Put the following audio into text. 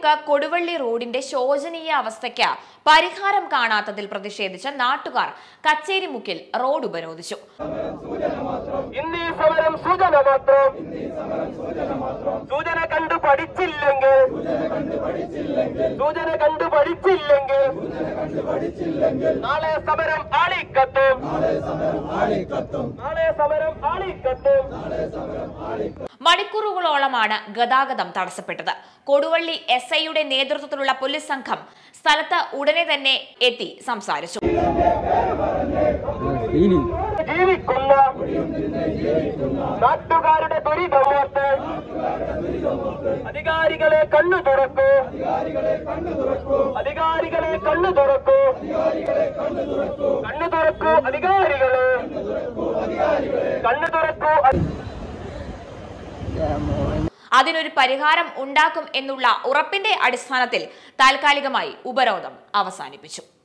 സമീപ കൊടുവള്ളി റോഡിന്റെ ശോചനീയ അവസ്ഥയ്ക്ക് പരിഹാരം കാണാത്തതിൽ പ്രതിഷേധിച്ച് നാട്ടുകാർ കച്ചേരിമുക്കിൽ റോഡ് ഉപരോധിച്ചു ഇന്നീ സമരം സൂചന മാത്രം സൂചന കണ്ടു പഠിച്ചില്ലെങ്കിൽ സൂചന കണ്ടു പഠിച്ചില്ലെങ്കിൽ നാളെ സമരം ആളിക്കത്തും നാളെ സമരം ആളിക്കത്തും മണിക്കൂറുകളോളമാണ് ഗതാഗതം തടസ്സപ്പെട്ടത് കൊടുവള്ളി എസ് ഐയുടെ നേതൃത്വത്തിലുള്ള പോലീസ് സംഘം സ്ഥലത്ത് ഉടനെ തന്നെ എത്തി സംസാരിച്ചു ജീവിക്കുന്ന നാട്ടുകാരുടെ ദുരിതമോർത്ത് അധികാരികളെ കണ്ണു തുറക്കൂ അധികാരികളെ കണ്ണു തുറക്കൂ കണ്ണു തുറക്കൂ അധികാരികളെ കണ്ണു തുറക്കൂ അധി- അതിനൊരു പരിഹാരം ഉണ്ടാക്കും എന്നുള്ള ഉറപ്പിന്റെ അടിസ്ഥാനത്തിൽ താൽക്കാലികമായി ഉപരോധം അവസാനിപ്പിച്ചു